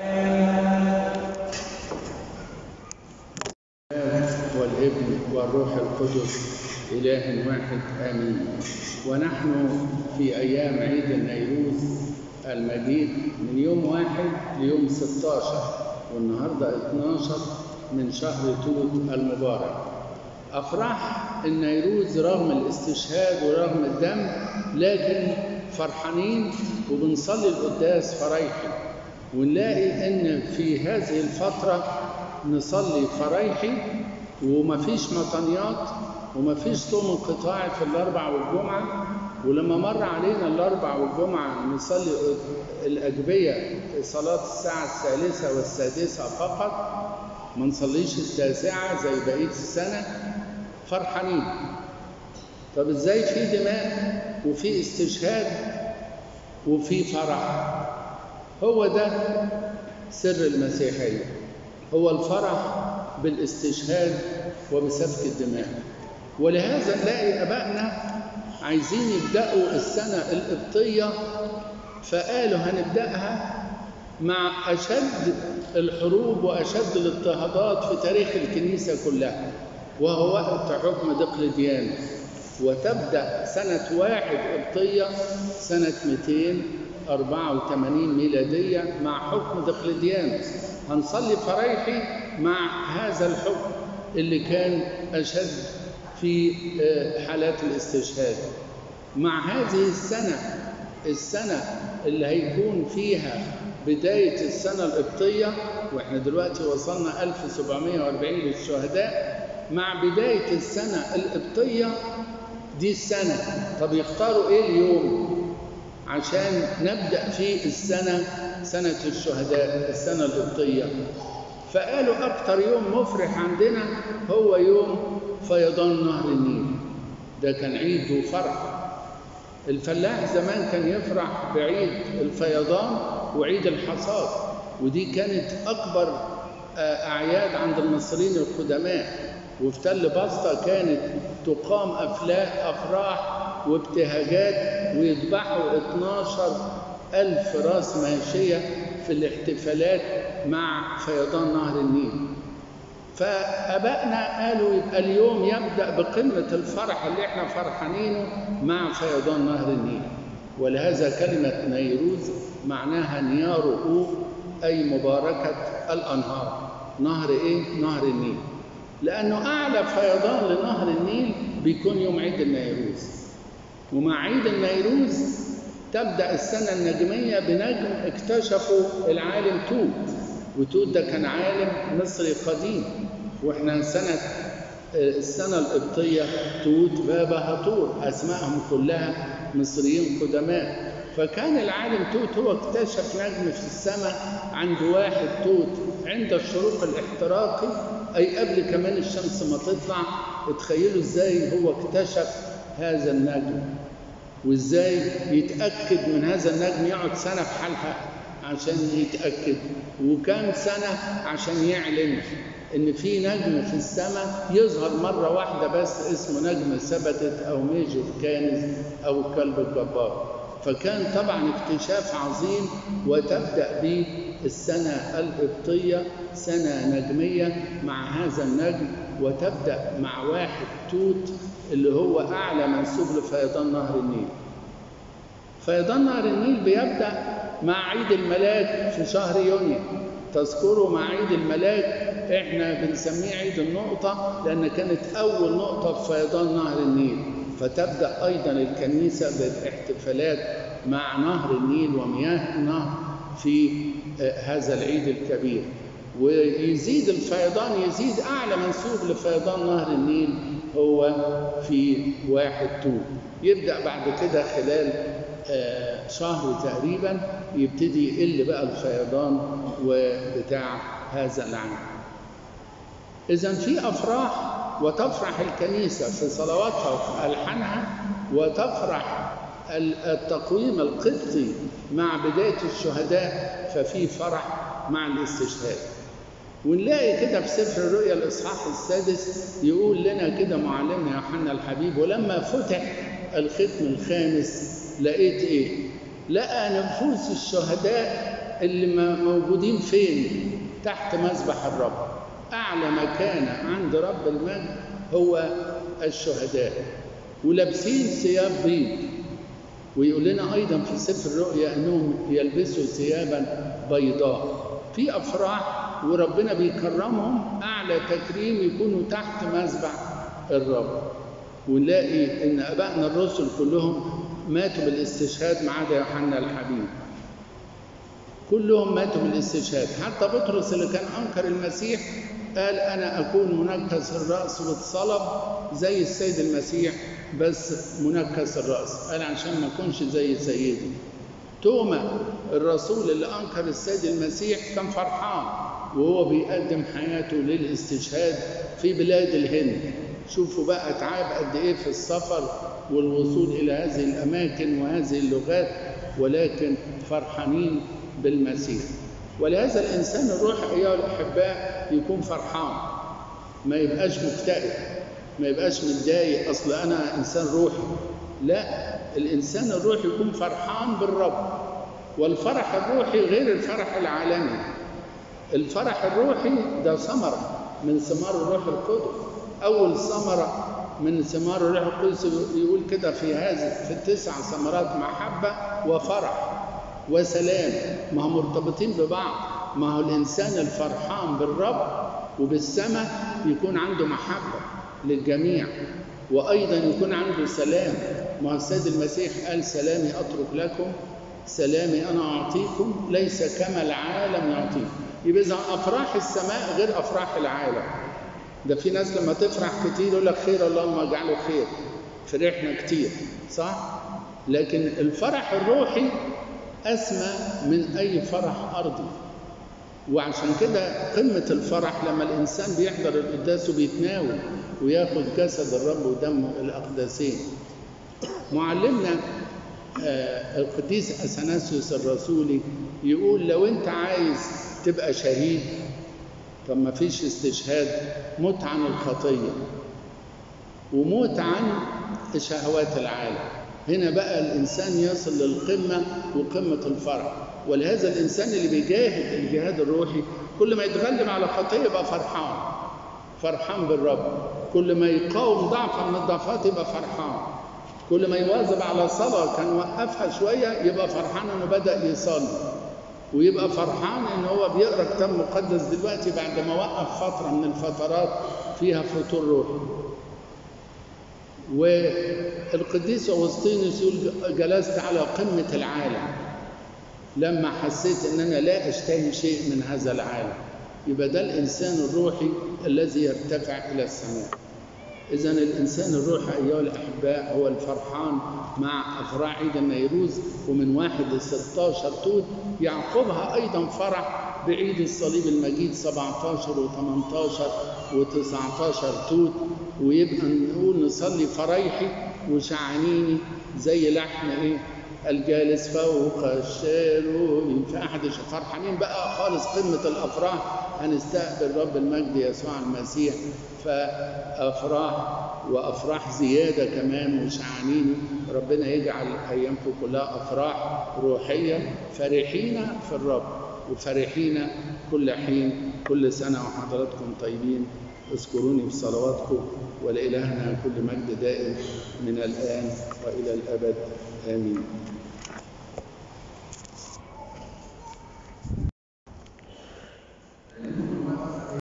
والابن والروح القدس إله واحد آمين ونحن في أيام عيد النيروز المجيد من يوم واحد ليوم 16 والنهاردة 12 من شهر توت المبارك أفراح النيروز رغم الاستشهاد ورغم الدم لكن فرحانين وبنصلي القداس فرايحي ونلاقي ان في هذه الفترة نصلي فرايحي ومفيش مطنيات ومفيش صوم انقطاعي في الاربع والجمعة ولما مر علينا الاربع والجمعة نصلي الاجبية صلاة الساعة الثالثة والسادسة فقط ما نصليش التاسعة زي بقية السنة فرحانين طب ازاي في دماء وفي استشهاد وفي فرح هو ده سر المسيحية هو الفرح بالاستشهاد وبسفك الدماء ولهذا نلاقي أبائنا عايزين يبدأوا السنة القبطية فقالوا هنبدأها مع أشد الحروب وأشد الاضطهادات في تاريخ الكنيسة كلها وهو وقت حكم دقلديانوس وتبدأ سنة واحد قبطية سنة 284 ميلادية مع حكم دقلديانوس هنصلي فرايحي مع هذا الحكم اللي كان أشد في حالات الاستشهاد مع هذه السنة السنة اللي هيكون فيها بداية السنة القبطية وإحنا دلوقتي وصلنا 1740 للشهداء مع بداية السنة القبطية دي السنة طب يختاروا إيه اليوم عشان نبدأ في السنة سنة الشهداء السنة القبطية فقالوا أكتر يوم مفرح عندنا هو يوم فيضان نهر النيل ده كان عيد وفرح الفلاح زمان كان يفرح بعيد الفيضان وعيد الحصاد ودي كانت أكبر أعياد عند المصريين القدماء وفي تل بسطة كانت تقام أفلاح أفراح وابتهاجات ويذبحوا 12 ألف راس ماشية في الاحتفالات مع فيضان نهر النيل فأبائنا قالوا يبقى اليوم يبدأ بقمة الفرح اللي احنا فرحانينه مع فيضان نهر النيل ولهذا كلمة نيروز معناها نيار أي مباركة الأنهار نهر إيه؟ نهر النيل لأنه أعلى فيضان لنهر النيل بيكون يوم عيد النيروز ومع عيد النيروز تبدأ السنة النجمية بنجم اكتشفه العالم توت وتوت ده كان عالم مصري قديم واحنا سنة السنة القبطية توت بابا هطور أسمائهم كلها مصريين قدماء فكان العالم توت هو اكتشف نجم في السماء عند واحد توت عند الشروق الاحتراقي أي قبل كمان الشمس ما تطلع اتخيلوا ازاي هو اكتشف هذا النجم وازاي يتأكد من هذا النجم يقعد سنة في حالها عشان يتأكد وكام سنة عشان يعلن إن في نجم في السماء يظهر مرة واحدة بس اسمه نجم ثبتت أو ميجر كانز أو الكلب الجبار فكان طبعا اكتشاف عظيم وتبدأ به السنة القبطية سنة نجمية مع هذا النجم وتبدأ مع واحد توت اللي هو أعلى منسوب لفيضان نهر النيل فيضان نهر النيل بيبدأ مع عيد الملاك في شهر يونيو تذكروا مع عيد الملاك احنا بنسميه عيد النقطة لأن كانت أول نقطة في فيضان نهر النيل فتبدأ أيضا الكنيسة بالاحتفالات مع نهر النيل ومياه النهر في هذا العيد الكبير ويزيد الفيضان يزيد أعلى منسوب لفيضان نهر النيل هو في واحد توت يبدأ بعد كده خلال شهر تقريبا يبتدي يقل بقى الفيضان وبتاع هذا العام إذا في أفراح وتفرح الكنيسة في صلواتها وفي ألحانها وتفرح التقويم القبطي مع بداية الشهداء ففي فرح مع الاستشهاد ونلاقي كده في سفر الرؤيا الإصحاح السادس يقول لنا كده معلمنا يوحنا الحبيب ولما فتح الختم الخامس لقيت إيه؟ لقى نفوس الشهداء اللي م- موجودين فين تحت مذبح الرب أعلى مكانة عند رب المجد هو الشهداء ولابسين ثياب بيض ويقول لنا أيضا في سفر الرؤيا أنهم يلبسوا ثيابا بيضاء في أفراح وربنا بيكرمهم أعلى تكريم يكونوا تحت مذبح الرب ونلاقي إن أبائنا الرسل كلهم ماتوا بالاستشهاد ما عدا يوحنا الحبيب كلهم ماتوا بالاستشهاد حتى بطرس اللي كان أنكر المسيح قال أنا أكون منكس الرأس واتصلب زي السيد المسيح بس منكس الرأس قال عشان ما أكونش زي سيدي توما الرسول اللي أنكر السيد المسيح كان فرحان وهو بيقدم حياته للاستشهاد في بلاد الهند شوفوا بقى تعب قد إيه في السفر والوصول إلى هذه الأماكن وهذه اللغات ولكن فرحانين بالمسيح ولهذا الإنسان الروحي أيها الأحباء يكون فرحان ما يبقاش مكتئب ما يبقاش متضايق أصل أنا إنسان روحي لا الإنسان الروحي يكون فرحان بالرب والفرح الروحي غير الفرح العالمي الفرح الروحي ده ثمرة من ثمار الروح القدس أول ثمرة من ثمار الروح القدس يقول كده في هذه في التسع ثمرات محبة وفرح وسلام ما هم مرتبطين ببعض ما هو الإنسان الفرحان بالرب وبالسماء يكون عنده محبة للجميع وأيضا يكون عنده سلام ما هو السيد المسيح قال سلامي أترك لكم سلامي أنا أعطيكم ليس كما العالم يعطيكم يبقى إذا أفراح السماء غير أفراح العالم ده في ناس لما تفرح كتير يقول لك خير اللهم اجعله خير فرحنا كتير صح لكن الفرح الروحي أسمى من أي فرح أرضي وعشان كده قمة الفرح لما الإنسان بيحضر القداس وبيتناول وياخد جسد الرب ودمه الأقداسين معلمنا آه، القديس أثناسيوس الرسولي يقول لو أنت عايز تبقى شهيد طب ما فيش استشهاد موت عن الخطية وموت عن شهوات العالم هنا بقى الإنسان يصل للقمة وقمة الفرح ولهذا الإنسان اللي بيجاهد الجهاد الروحي كل ما يتغلب على خطية يبقى فرحان فرحان بالرب كل ما يقاوم ضعفا من الضعفات يبقى فرحان كل ما يواظب على صلاة كان وقفها شوية يبقى فرحان إنه بدأ يصلي ويبقى فرحان إن هو بيقرأ كتاب مقدس دلوقتي بعد ما وقف فترة من الفترات فيها فتور روحي والقديس أغسطينوس يقول جلست على قمة العالم لما حسيت ان انا لا اشتهي شيء من هذا العالم يبقى ده الانسان الروحي الذي يرتفع الى السماء اذا الانسان الروحي ايها الاحباء هو الفرحان مع افراح عيد النيروز ومن واحد ل 16 توت يعقبها ايضا فرح بعيد الصليب المجيد 17 و18 و19 توت ويبقى نقول نصلي فرايحي وشعانيني زي لحم ايه الجالس فوق الشيروبيم في احد الش- فرحانين بقى خالص قمه الافراح هنستقبل رب المجد يسوع المسيح فافراح وافراح زياده كمان وشعانين ربنا يجعل ايامكم كلها افراح روحيه فرحين في الرب وفرحين كل حين كل سنه وحضراتكم طيبين اذكروني بصلواتكم ولإلهنا كل مجد دائم من الآن وإلى الأبد آمين